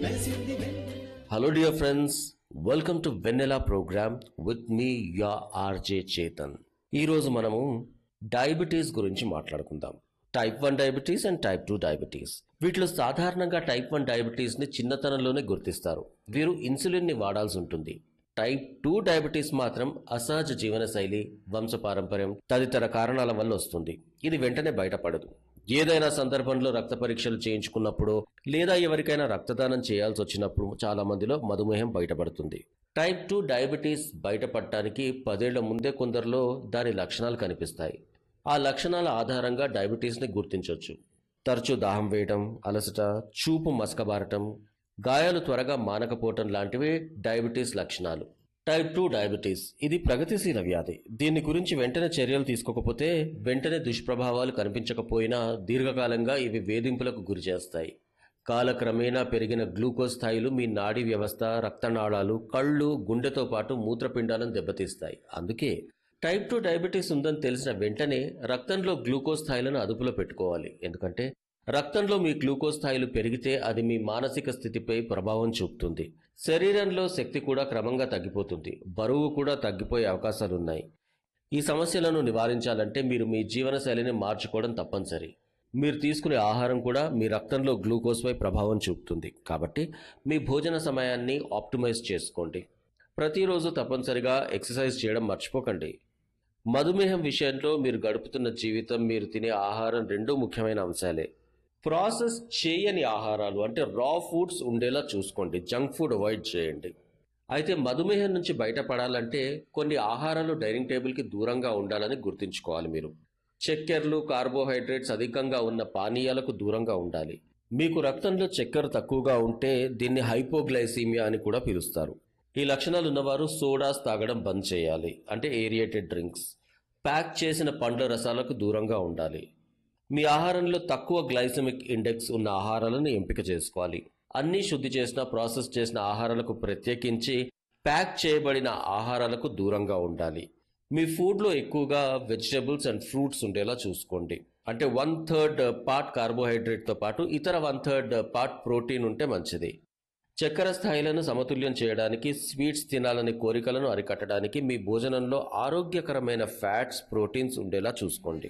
Hello, dear friends. Welcome to Vanilla program with me, your RJ Chetan. ఈ రోజు మనము diabetes గురించి మాట్లాడుకుందాం type one diabetes and type two diabetes వీటిలో సాధారణంగా టైప్ వన్ డయాబెటీస్ ని చిన్నతనంలోనే గుర్తిస్తారు వీరు ఇన్సులిన్ ని వాడాల్సి ఉంటుంది టైప్ టూ డయాబెటీస్ మాత్రం అసహజ జీవనశైలి వంశపారంపర్యం తదితర కారణాల వల్ల వస్తుంది ఇది వెంటనే బయటపడదు ఏదైనా సందర్భంలో రక్త పరీక్షలు చేయించుకున్నప్పుడు లేదా ఎవరికైనా రక్తదానం చేయాల్సి వచ్చినప్పుడు చాలా మందిలో మధుమేహం బయటపడుతుంది టైప్ టూ డయాబెటీస్ బయటపడటానికి పదేళ్ల ముందే కొందరిలో దాని లక్షణాలు కనిపిస్తాయి ఆ లక్షణాల ఆధారంగా డయాబెటీస్ని గుర్తించవచ్చు తరచూ దాహం వేయటం అలసట చూపు మసకబారటం గాయాలు త్వరగా మానకపోవటం లాంటివి డయాబెటీస్ లక్షణాలు టైప్ టూ డయాబెటీస్ ఇది ప్రగతిశీల వ్యాధి దీని గురించి వెంటనే చర్యలు తీసుకోకపోతే వెంటనే దుష్ప్రభావాలు కనిపించకపోయినా దీర్ఘకాలంగా ఇవి వేధింపులకు గురి చేస్తాయి కాలక్రమేణా పెరిగిన గ్లూకోజ్ స్థాయిలు మీ నాడీ వ్యవస్థ రక్తనాళాలు కళ్ళు గుండెతో పాటు మూత్రపిండాలను దెబ్బతీస్తాయి అందుకే టైప్ టూ డయాబెటీస్ ఉందని తెలిసిన వెంటనే రక్తంలో గ్లూకోజ్ స్థాయిలను అదుపులో పెట్టుకోవాలి ఎందుకంటే రక్తంలో మీ గ్లూకోజ్ స్థాయిలు పెరిగితే అది మీ మానసిక స్థితిపై ప్రభావం చూపుతుంది శరీరంలో శక్తి కూడా క్రమంగా తగ్గిపోతుంది బరువు కూడా తగ్గిపోయే అవకాశాలున్నాయి ఈ సమస్యలను నివారించాలంటే మీరు మీ జీవనశైలిని మార్చుకోవడం తప్పనిసరి మీరు తీసుకునే ఆహారం కూడా మీ రక్తంలో గ్లూకోజ్పై ప్రభావం చూపుతుంది కాబట్టి మీ భోజన సమయాన్ని ఆప్టిమైజ్ చేసుకోండి ప్రతిరోజు తప్పనిసరిగా ఎక్సర్సైజ్ చేయడం మర్చిపోకండి మధుమేహం విషయంలో మీరు గడుపుతున్న జీవితం మీరు తినే ఆహారం రెండూ ముఖ్యమైన అంశాలే ప్రాసెస్ చేయని ఆహారాలు అంటే రా ఫుడ్స్ ఉండేలా చూసుకోండి జంక్ ఫుడ్ అవాయిడ్ చేయండి అయితే మధుమేహం నుంచి బయటపడాలంటే కొన్ని ఆహారాలు డైనింగ్ టేబుల్కి దూరంగా ఉండాలని గుర్తుంచుకోవాలి మీరు చక్కెరలు కార్బోహైడ్రేట్స్ అధికంగా ఉన్న పానీయాలకు దూరంగా ఉండాలి మీకు రక్తంలో చక్కెర తక్కువగా ఉంటే దీన్ని హైపోగ్లైసీమియా అని కూడా పిలుస్తారు ఈ లక్షణాలు ఉన్నవారు సోడాస్ తాగడం బంద్ చేయాలి అంటే ఏరియేటెడ్ డ్రింక్స్ ప్యాక్ చేసిన పండ్ల రసాలకు దూరంగా ఉండాలి మీ ఆహారంలో తక్కువ గ్లైసమిక్ ఇండెక్స్ ఉన్న ఆహారాలను ఎంపిక చేసుకోవాలి అన్నీ శుద్ధి చేసిన ప్రాసెస్ చేసిన ఆహారాలకు ప్రత్యేకించి ప్యాక్ చేయబడిన ఆహారాలకు దూరంగా ఉండాలి మీ ఫుడ్లో ఎక్కువగా వెజిటబుల్స్ అండ్ ఫ్రూట్స్ ఉండేలా చూసుకోండి అంటే వన్ థర్డ్ పార్ట్ కార్బోహైడ్రేట్తో పాటు ఇతర వన్ థర్డ్ పార్ట్ ప్రోటీన్ ఉంటే మంచిది చక్కెర స్థాయిలను సమతుల్యం చేయడానికి స్వీట్స్ తినాలనే కోరికలను అరికట్టడానికి మీ భోజనంలో ఆరోగ్యకరమైన ఫ్యాట్స్ ప్రోటీన్స్ ఉండేలా చూసుకోండి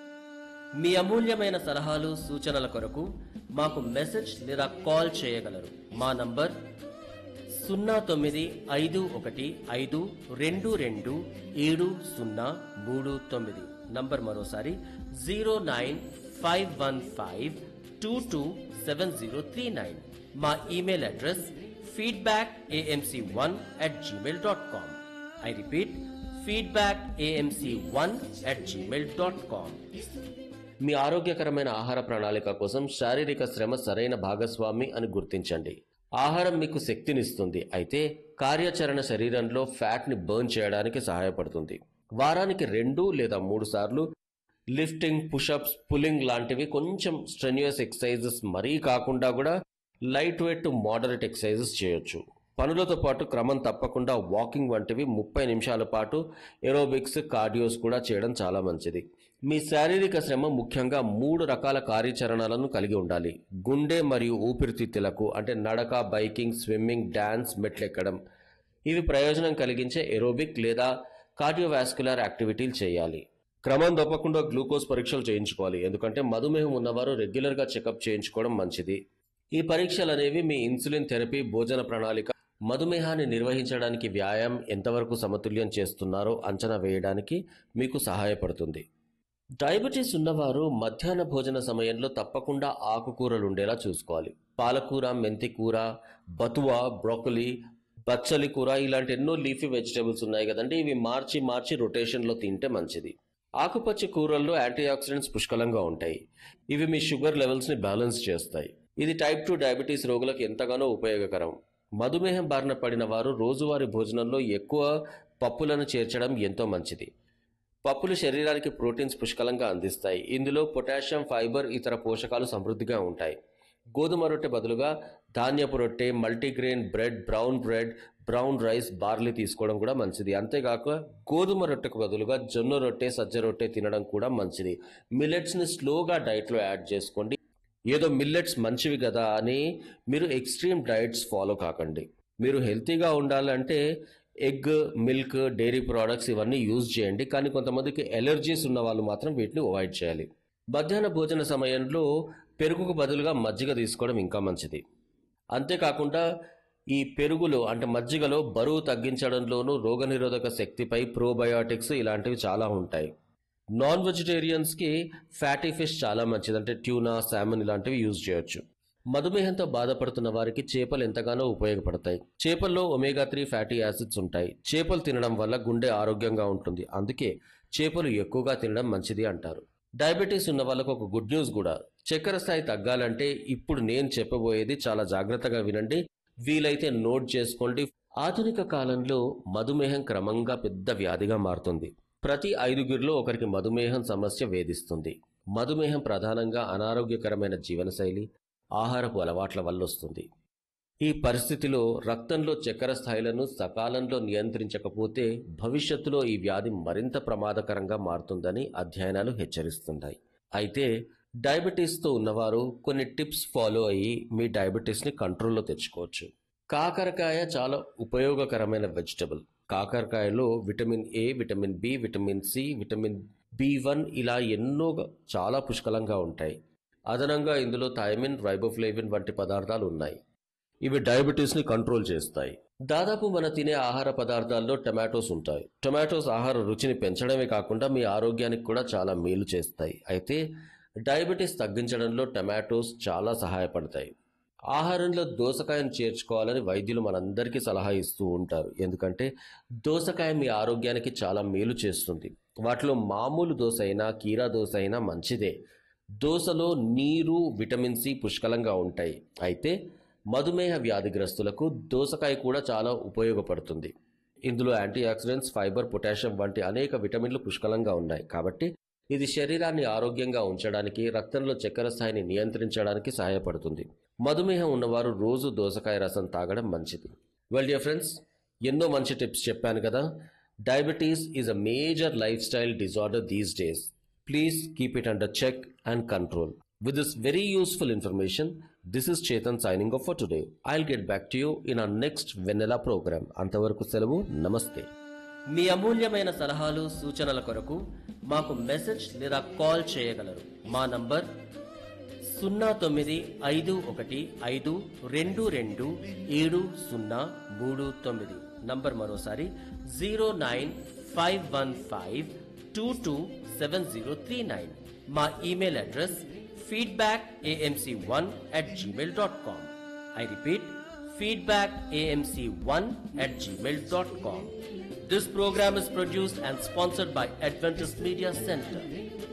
మీ అమూల్యమైన సలహాలు సూచనల కొరకు మాకు మెసేజ్ లేదా కాల్ చేయగలరు మా నంబర్ సున్నా తొమ్మిది ఐదు ఒకటి ఐదు రెండు రెండు ఏడు సున్నా మూడు తొమ్మిది నంబర్ మరోసారి zero nine five one five two two seven zero three nine మా email address feedback AMC one at Gmail dot com I repeat feedback AMC one at Gmail dot com మీ ఆరోగ్యకరమైన ఆహార ప్రణాళిక కోసం శారీరక శ్రమ సరైన భాగస్వామి అని గుర్తించండి ఆహారం మీకు శక్తినిస్తుంది అయితే కార్యాచరణ శరీరంలో ఫ్యాట్ని బర్న్ చేయడానికి సహాయపడుతుంది వారానికి రెండు లేదా మూడు సార్లు లిఫ్టింగ్ పుషప్స్ పుల్లింగ్ లాంటివి కొంచెం స్ట్రెన్యూయస్ ఎక్సర్సైజెస్ మరీ కాకుండా కూడా light weight to moderate exercises చేయొచ్చు పనులతో పాటు క్రమం తప్పకుండా వాకింగ్ వంటివి ముప్పై నిమిషాల పాటు ఎరోబిక్స్ కార్డియోస్ కూడా చేయడం చాలా మంచిది మీ శారీరక శ్రమ ముఖ్యంగా మూడు రకాల కార్యాచరణలను కలిగి ఉండాలి గుండె మరియు ఊపిరితిత్తులకు అంటే నడక బైకింగ్ స్విమ్మింగ్ డాన్స్ మెట్లెక్కడం ఇవి ప్రయోజనం కలిగించే ఎరోబిక్ లేదా కార్డియోవాస్కులర్ యాక్టివిటీలు చేయాలి క్రమం తప్పకుండా గ్లూకోజ్ పరీక్షలు చేయించుకోవాలి ఎందుకంటే మధుమేహం ఉన్నవారు రెగ్యులర్గా చెకప్ చేయించుకోవడం మంచిది ఈ పరీక్షలు అనేవి మీ ఇన్సులిన్ థెరపీ భోజన ప్రణాళిక మధుమేహాన్ని నిర్వహించడానికి వ్యాయామం ఎంతవరకు సమతుల్యం చేస్తున్నారో అంచనా వేయడానికి మీకు సహాయపడుతుంది డయాబెటీస్ ఉన్నవారు మధ్యాహ్న భోజన సమయంలో తప్పకుండా ఆకుకూరలు ఉండేలా చూసుకోవాలి పాలకూర మెంతికూర బతువా బ్రోకలీ బచ్చలి కూర ఇలాంటి ఎన్నో లీఫీ వెజిటేబుల్స్ ఉన్నాయి కదండి ఇవి మార్చి మార్చి రొటేషన్లో తింటే మంచిది ఆకుపచ్చ కూరల్లో యాంటీ ఆక్సిడెంట్స్ పుష్కలంగా ఉంటాయి ఇవి మీ షుగర్ లెవెల్స్ని బ్యాలెన్స్ చేస్తాయి ఇది టైప్ టూ డయాబెటీస్ రోగులకు ఎంతగానో ఉపయోగకరం మధుమేహం బారిన పడిన వారు రోజువారీ భోజనంలో ఎక్కువ పప్పులను చేర్చడం ఎంతో మంచిది పప్పులు శరీరానికి ప్రోటీన్స్ పుష్కలంగా అందిస్తాయి ఇందులో పొటాషియం ఫైబర్ ఇతర పోషకాలు సమృద్ధిగా ఉంటాయి గోధుమ రొట్టె బదులుగా ధాన్యపు రొట్టె multigrain bread brown bread brown rice barley తీసుకోవడం కూడా మంచిది అంతేకాక గోధుమ రొట్టెకు బదులుగా జొన్న రొట్టె సజ్జ రొట్టె తినడం కూడా మంచిది మిల్లెట్స్ని స్లోగా డైట్లో యాడ్ చేసుకోండి ఏదో మిల్లెట్స్ మంచివి కదా అని మీరు ఎక్స్ట్రీమ్ డైట్స్ ఫాలో కాకండి మీరు హెల్తీగా ఉండాలంటే ఎగ్ మిల్క్ డైరీ ప్రోడక్ట్స్ ఇవన్నీ యూజ్ చేయండి కానీ కొంతమందికి ఎలర్జీస్ ఉన్న వాళ్ళు మాత్రం వీటిని అవాయిడ్ చేయాలి మధ్యాహ్న భోజన సమయంలో పెరుగుకు బదులుగా మజ్జిగ తీసుకోవడం ఇంకా మంచిది అంతేకాకుండా ఈ పెరుగులో అంటే మజ్జిగలో బరువు తగ్గించడంలోనూ రోగనిరోధక శక్తిపై ప్రోబయోటిక్స్ ఇలాంటివి చాలా ఉంటాయి నాన్ వెజిటేరియన్స్కి ఫ్యాటీ ఫిష్ చాలా మంచిది అంటే ట్యూనా శామన్ ఇలాంటివి యూజ్ చేయొచ్చు మధుమేహంతో బాధపడుతున్న వారికి చేపలు ఎంతగానో ఉపయోగపడతాయి చేపల్లో ఒమేగా త్రీ ఫ్యాటీ యాసిడ్స్ ఉంటాయి చేపలు తినడం వల్ల గుండె ఆరోగ్యంగా ఉంటుంది అందుకే చేపలు ఎక్కువగా తినడం మంచిది అంటారు డయాబెటీస్ ఉన్న వాళ్ళకు ఒక గుడ్ న్యూస్ కూడా చక్కెర స్థాయి తగ్గాలంటే ఇప్పుడు నేను చెప్పబోయేది చాలా జాగ్రత్తగా వినండి వీలైతే నోట్ చేసుకోండి ఆధునిక కాలంలో మధుమేహం క్రమంగా పెద్ద వ్యాధిగా మారుతుంది ప్రతి ఐదుగురిలో ఒకరికి మధుమేహం సమస్య వేధిస్తుంది మధుమేహం ప్రధానంగా అనారోగ్యకరమైన జీవనశైలి ఆహారపు అలవాట్ల వల్ల వస్తుంది ఈ పరిస్థితిలో రక్తంలో చక్కెర స్థాయిలను సకాలంలో నియంత్రించకపోతే భవిష్యత్తులో ఈ వ్యాధి మరింత ప్రమాదకరంగా మారుతుందని అధ్యయనాలు హెచ్చరిస్తున్నాయి అయితే డయాబెటీస్తో ఉన్నవారు కొన్ని టిప్స్ ఫాలో అయ్యి మీ డయాబెటీస్ని కంట్రోల్లో తెచ్చుకోవచ్చు కాకరకాయ చాలా ఉపయోగకరమైన వెజిటబుల్ కాకరకాయలో vitamin A vitamin B vitamin C vitamin B one ఇలా ఎన్నో చాలా పుష్కలంగా ఉంటాయి అదనంగా ఇందులో థైమిన్ రైబోఫ్లేవిన్ వంటి పదార్థాలు ఉన్నాయి ఇవి డయాబెటీస్ని కంట్రోల్ చేస్తాయి దాదాపు మన తినే ఆహార పదార్థాల్లో టమాటోస్ ఉంటాయి టొమాటోస్ ఆహార రుచిని పెంచడమే కాకుండా మీ ఆరోగ్యానికి కూడా చాలా మేలు చేస్తాయి అయితే డయాబెటీస్ తగ్గించడంలో టమాటోస్ చాలా సహాయపడతాయి ఆహారంలో దోసకాయను చేర్చుకోవాలని వైద్యులు మనందరికీ సలహా ఇస్తూ ఉంటారు ఎందుకంటే దోసకాయ మీ ఆరోగ్యానికి చాలా మేలు చేస్తుంది వాటిలో మామూలు దోశ అయినా కీరా దోశ అయినా మంచిదే దోసలో నీరు విటమిన్ సి పుష్కలంగా ఉంటాయి అయితే మధుమేహ వ్యాధిగ్రస్తులకు దోసకాయ కూడా చాలా ఉపయోగపడుతుంది ఇందులో యాంటీ ఆక్సిడెంట్స్ ఫైబర్ పొటాషియం వంటి అనేక విటమిన్లు పుష్కలంగా ఉన్నాయి కాబట్టి ఇది శరీరాన్ని ఆరోగ్యంగా ఉంచడానికి రక్తంలో చక్కెర స్థాయిని నియంత్రించడానికి సహాయపడుతుంది మధుమేహం ఉన్నవారు రోజు దోసకాయ రసం తాగడం మంచిది వెల్ డియర్ ఫ్రెండ్స్ ఎన్నో మంచి టిప్స్ చెప్పాను కదా diabetes is a major lifestyle disorder these days please keep it under check and control With this very useful information, this is Chetan signing off for today. I'll get back to you in our next Vanilla program. అంతవరకు సెలవు నమస్తే మీ అమూల్యమైన సలహాలు సూచనల కొరకు మాకు message లేదా call చేయగలరు మా నంబర్ సున్నా తొమ్మిది ఐదు ఒకటి ఐదు రెండు రెండు ఏడు సున్నా మూడు తొమ్మిది నంబర్ మరోసారి zero nine five one five two two seven zero three nine మా email address feedback AMC one at Gmail dot com I repeat feedback amc1 at gmail.com. This program is produced and sponsored by Adventist Media Center.